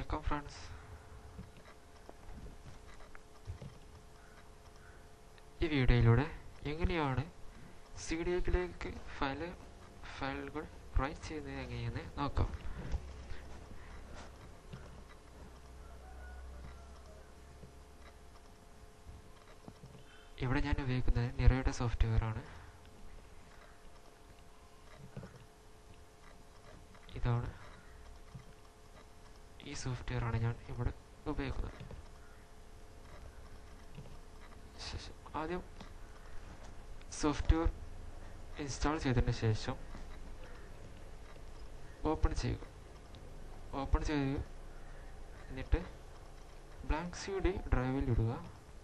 welcome friends ഈ വീഡിയോയിലൂടെ എങ്ങനെയാണ് സി ഡി എക്കിലേക്ക് ഫയൽ ഫയലുകൾ റൈറ്റ് ചെയ്യുന്നത് എങ്ങനെയെന്ന് നോക്കാം ഇവിടെ ഞാൻ ഉപയോഗിക്കുന്നത് നിറയുടെ സോഫ്റ്റ്വെയർ ആണ് ഇതാണ് ഈ സോഫ്റ്റ്വെയർ ആണ് ഞാൻ ഇവിടെ ഉപയോഗിക്കുന്നത് ശേഷം ആദ്യം സോഫ്റ്റ്വെയർ ഇൻസ്റ്റാൾ ചെയ്തതിന് ശേഷം ഓപ്പൺ ചെയ്യുക ഓപ്പൺ ചെയ്യുക എന്നിട്ട് ബ്ലാങ്ക് സി ഡി ഡ്രൈവിൽ ഇടുക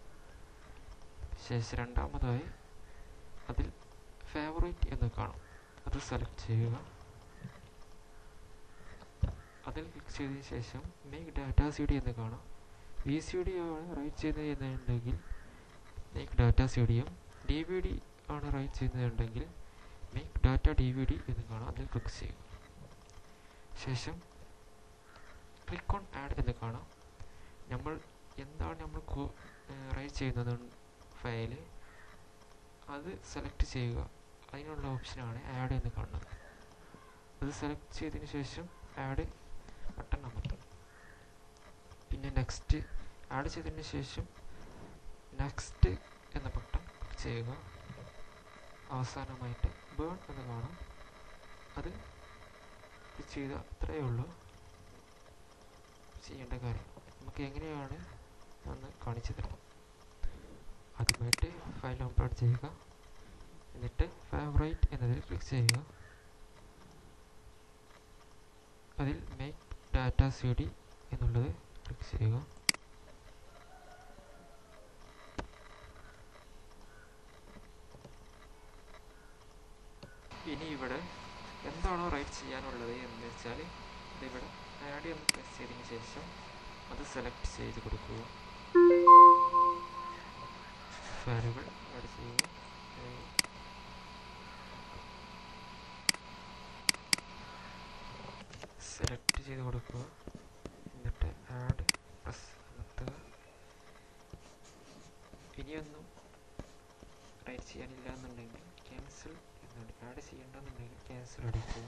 ശേഷം രണ്ടാമതായി അതിൽ ഫേവറേറ്റ് എന്ന് കാണും അത് സെലക്ട് ചെയ്യുക അതിൽ ക്ലിക്ക് ചെയ്തതിന് ശേഷം മേക്ക് ഡാറ്റ സി ഡി എന്ന് കാണാം വി സി ഡി ആണ് റൈറ്റ് ചെയ്യുന്നത് എന്നുണ്ടെങ്കിൽ മേക്ക് ഡാറ്റ സി ഡിയും ഡി വി ഡി ആണ് റൈറ്റ് ചെയ്യുന്നതുണ്ടെങ്കിൽ make data D V D എന്ന് കാണാം അതിൽ ക്ലിക്ക് ചെയ്യുക ശേഷം ക്ലിക്ക് ഓൺ ആഡ് എന്ന് കാണാം നമ്മൾ എന്താണ് നമ്മൾ റൈറ്റ് ചെയ്യുന്നത് ഫയല് അത് സെലക്ട് ചെയ്യുക അതിനുള്ള ഓപ്ഷനാണ് ആഡ് എന്ന് കാണുന്നത് അത് സെലക്ട് ചെയ്തതിന് ശേഷം ആഡ് ബട്ടൺ അമർത്തും പിന്നെ നെക്സ്റ്റ് ആഡ് ചെയ്തതിന് ശേഷം നെക്സ്റ്റ് എന്ന ബട്ടൺ ക്ലിക്ക് ചെയ്യുക അവസാനമായിട്ട് ബേൺ എന്ന് കാണാം അത് ക്ലിക്ക് ചെയ്ത അത്രയേ ഉള്ളൂ ചെയ്യേണ്ട കാര്യം നമുക്ക് എങ്ങനെയാണ് ഒന്ന് കാണിച്ചു തരാം ആദ്യമായിട്ട് ഫയൽ അപ്ലോഡ് ചെയ്യുക എന്നിട്ട് ഫേവറേറ്റ് എന്നതിൽ ക്ലിക്ക് ചെയ്യുക അതിൽ മേക്ക് ഡാറ്റ സി ഡി എന്നുള്ളത് ക്ലിക്ക് ചെയ്യുക ഇനി ഇവിടെ എന്താണോ റൈറ്റ് ചെയ്യാനുള്ളത് എന്ന് വെച്ചാൽ ഇതിവിടെ ആഡ് എന്ന് പ്രസ് ചെയ്തതിന് ശേഷം അത് സെലക്ട് ചെയ്ത് കൊടുക്കുക ഫയലുകൾ ആഡ് ചെയ്യുക സെലക്ട് ചെയ്ത് കൊടുക്കുക എന്നിട്ട് ആഡ് പ്രസ് അമർത്തുക ഇനിയൊന്നും റൈറ്റ് ചെയ്യാനില്ല എന്നുണ്ടെങ്കിൽ ക്യാൻസൽ എന്നുണ്ട് ആഡ് ചെയ്യേണ്ടെന്നുണ്ടെങ്കിൽ ക്യാൻസൽ അടിക്കുക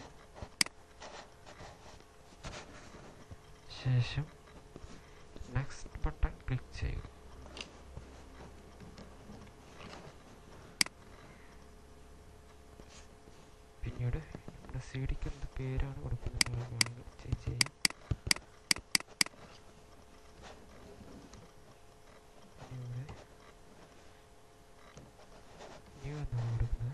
ശേഷം നെക്സ്റ്റ് ബട്ടൺ ക്ലിക്ക് ചെയ്യുക പിന്നീട് നമ്മുടെ സി ഡിക്ക് എന്ത് പേരാണ് കൊടുക്കുന്നത് വേണമെങ്കിൽ ചേഞ്ച് ചെയ്യാം ഇവിടെ ന്യൂ എന്നാണ് കൊടുക്കുന്നത്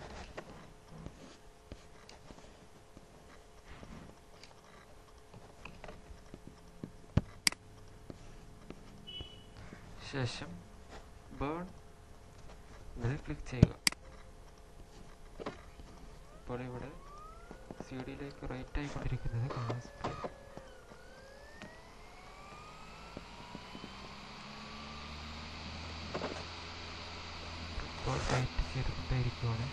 ശേഷം ബേൺ എന്നതിൽ ക്ലിക്ക് ചെയ്യുക ഇപ്പോൾ ഇവിടെ സി ഡിയിലേക്ക് റൈറ്റ് ആയിക്കൊണ്ടിരിക്കുന്നത് കാണാൻ സാധിക്കും ഇപ്പോൾ റൈറ്റ് ചെയ്തുകൊണ്ടേയിരിക്കുകയാണ്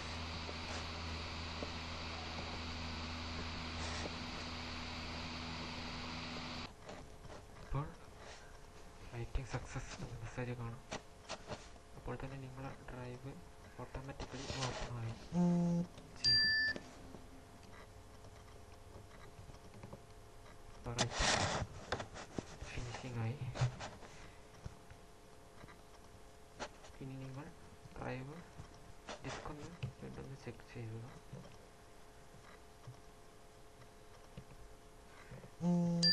ഇപ്പോൾ റൈറ്റിംഗ് സക്സസ് എന്ന മെസ്സേജ് കാണാം അപ്പോൾ തന്നെ നിങ്ങളുടെ ഡ്രൈവ് ഓട്ടോമാറ്റിക്കലി ഓപ്പൺ ആയി ഫിനിഷിംഗ് ആയി ഇനി നിങ്ങൾ ഡ്രൈവ് ഡിസ്ക് ഒന്ന് വീണ്ടും ചെക്ക് ചെയ്യുക